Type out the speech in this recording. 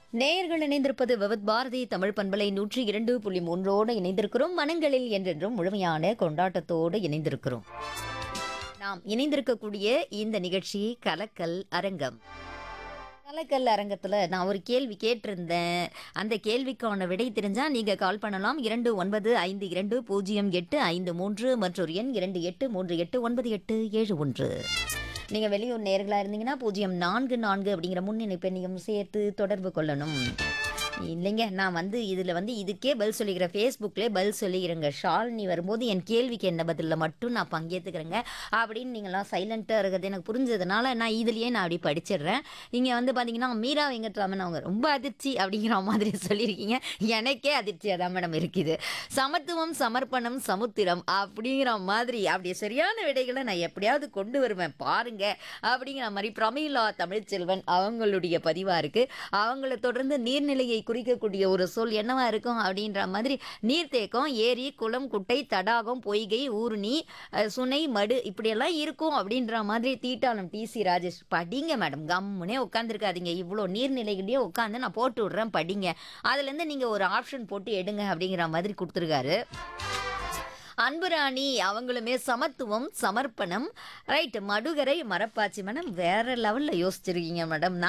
நேயர்கள் இணைந்திருப்பது விவத் பாரதி தமிழ் பண்பலை நூற்றி இரண்டு புள்ளி மூன்றோடு இணைந்திருக்கிறோம் மனங்களில் என்றென்றும் முழுமையான கொண்டாட்டத்தோடு இணைந்திருக்கிறோம் நாம் இணைந்திருக்கக்கூடிய இந்த நிகழ்ச்சி கலக்கல் அரங்கம் கலக்கல் அரங்கத்தில் நான் ஒரு கேள்வி கேட்டிருந்தேன் அந்த கேள்விக்கான விடை தெரிஞ்சா நீங்க கால் பண்ணலாம் இரண்டு ஒன்பது ஐந்து இரண்டு பூஜ்ஜியம் எட்டு ஐந்து மூன்று மற்றொரு எண் இரண்டு எட்டு மூன்று எட்டு ஒன்பது எட்டு ஏழு ஒன்று நீங்கள் வெளியூர் நேர்களாக இருந்தீங்கன்னா பூஜ்ஜியம் நான்கு நான்கு அப்படிங்கிற முன்னிணைப்பை நீங்கள் சேர்த்து தொடர்பு கொள்ளணும் இல்லைங்க நான் வந்து இதில் வந்து இதுக்கே பதில் சொல்லிக்கிறேன் ஃபேஸ்புக்லேயே பதில் சொல்லிக்கிறேங்க ஷாலினி வரும்போது என் கேள்விக்கு என்ன பதிலில் மட்டும் நான் பங்கேற்றுக்கிறேங்க அப்படின்னு நீங்களாம் சைலண்ட்டாக இருக்கிறது எனக்கு புரிஞ்சதுனால நான் இதுலேயே நான் அப்படி படிச்சிடுறேன் இங்கே வந்து பார்த்தீங்கன்னா மீரா வெங்கட்ராமன் அவங்க ரொம்ப அதிர்ச்சி அப்படிங்கிற மாதிரி சொல்லியிருக்கீங்க எனக்கே அதிர்ச்சியாக தான் மேடம் இருக்குது சமத்துவம் சமர்ப்பணம் சமுத்திரம் அப்படிங்கிற மாதிரி அப்படி சரியான விடைகளை நான் எப்படியாவது கொண்டு வருவேன் பாருங்க அப்படிங்கிற மாதிரி பிரமீளா தமிழ்ச்செல்வன் அவங்களுடைய பதிவாக இருக்குது அவங்கள தொடர்ந்து நீர்நிலையை குறிக்கக்கூடிய ஒரு சொல் என்னவா இருக்கும் அப்படின்ற மாதிரி நீர்த்தேக்கம் ஏரி குளம் குட்டை தடாகம் பொய்கை ஊருணி அஹ், சுனை மடு இப்படியெல்லாம் இருக்கும் அப்படின்ற மாதிரி தீட்டாளம் டிசி ராஜேஷ் படிங்க மேடம் கம்முனே உட்காந்துருக்காதீங்க இவ்வளோ நீர்நிலைகளையே உட்காந்து நான் போட்டு விட்றேன் படிங்க அதுலேருந்து நீங்கள் ஒரு ஆப்ஷன் போட்டு எடுங்க அப்படிங்கிற மாதிரி கொடுத்துருக்காரு அன்புராணி அவங்களுமே சமத்துவம் சமர்ப்பணம் ரைட் மடுகரை மரப்பாச்சி மேடம் வேற லெவலில் யோசிச்சிருக்கீங்க மேடம்